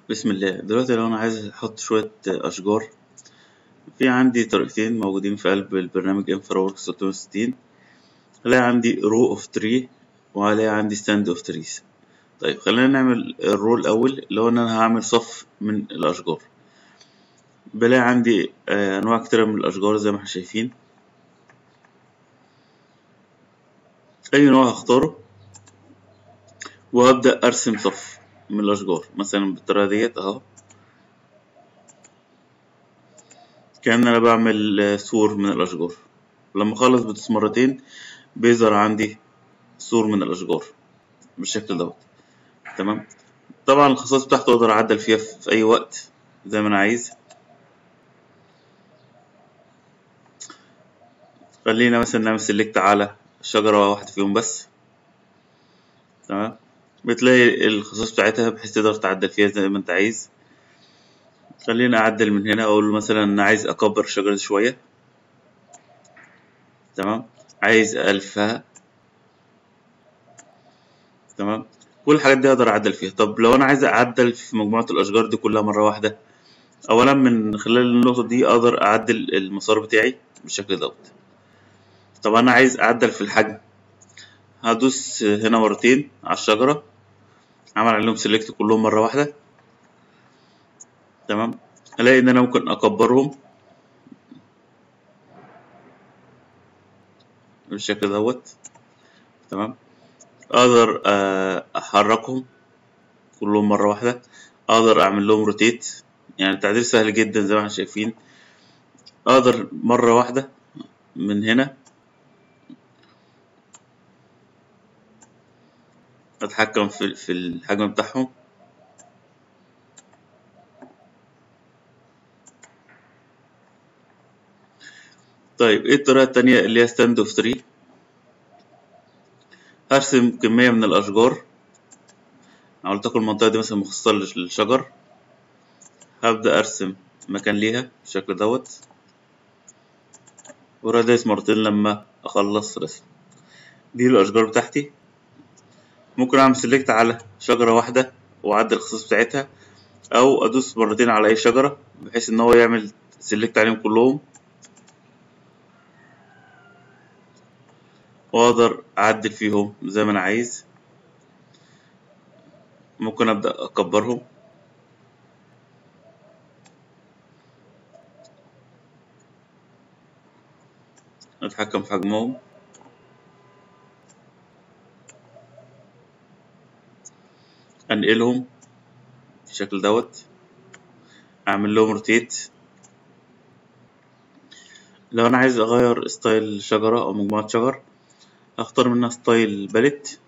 بسم الله دلوقتي لو انا عايز احط شوية اشجار في عندي طريقتين موجودين في قلب البرنامج انفراورك 360 هلاقي عندي رو اوف تري وهلاقي عندي ستاند اوف تريز طيب خلينا نعمل الرو الاول اللي هو ان انا هعمل صف من الاشجار بلاقي عندي آه، انواع كتيرة من الاشجار زي ما احنا شايفين اي نوع هختاره وهبدأ ارسم صف من الاشجار مثلا بالطريقة ديت اهو كأن انا بعمل آه، سور من الاشجار لما اخلص بدوس مرتين بيظهر عندي سور من الاشجار بالشكل دوت تمام طبعا الخصائص بتاعته اقدر اعدل فيها في اي وقت زي ما انا عايز خلينا مثلا نعمل سيلكت على شجرة واحدة فيهم بس تمام بتلاقي الخصائص بتاعتها بحيث تقدر تعدل فيها زي ما انت عايز خلينا اعدل من هنا اقول له مثلا انا عايز اكبر الشجرة دي شوية تمام عايز الفها تمام كل الحاجات دي اقدر اعدل فيها طب لو انا عايز اعدل في مجموعة الاشجار دي كلها مرة واحدة اولا من خلال النقطة دي اقدر اعدل المسار بتاعي بالشكل دوت طب انا عايز اعدل في الحجم هدوس هنا مرتين على الشجرة عمل عليهم سيلكت كلهم مرة واحدة تمام الاقي ان انا ممكن اكبرهم بالشكل دوت تمام اقدر آه، احركهم كلهم مرة واحدة اقدر اعمل لهم روتيت يعني التعديل سهل جدا زي ما احنا شايفين اقدر مرة واحدة من هنا اتحكم في في الحجم بتاعهم طيب ايه الطريقة التانية اللي هي ستاند اوف تري هرسم كمية من الأشجار أو لتكن المنطقة دي مثلا مخصصة للشجر هبدأ أرسم مكان ليها بالشكل دوت وراديس مرتين لما أخلص رسم دي الأشجار بتاعتي ممكن أعمل سيلكت على شجرة واحدة وأعدل الخصائص بتاعتها أو أدوس مرتين على أي شجرة بحيث إن هو يعمل سيلكت عليهم كلهم وأقدر أعدل فيهم زي ما أنا عايز ممكن أبدأ أكبرهم أتحكم في حجمهم أنقلهم بالشكل دوت أعمل لهم روتيت لو أنا عايز أغير ستايل شجرة أو مجموعة شجر هختار منها ستايل باليت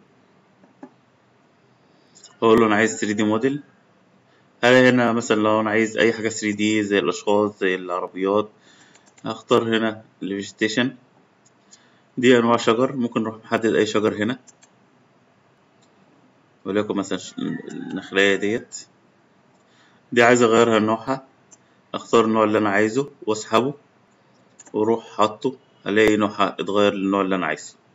أقول له أنا عايز 3D موديل هلاقي هنا مثلا لو أنا عايز أي حاجة 3D زي الأشخاص زي العربيات هختار هنا الفيجيتيشن دي أنواع شجر ممكن نروح نحدد أي شجر هنا وليكن مثلا النخلية ديت دي عايز أغيرها نوعها أختار النوع اللي أنا عايزه وأسحبه وأروح حاطه ألاقي نوعها اتغير للنوع اللي أنا عايزه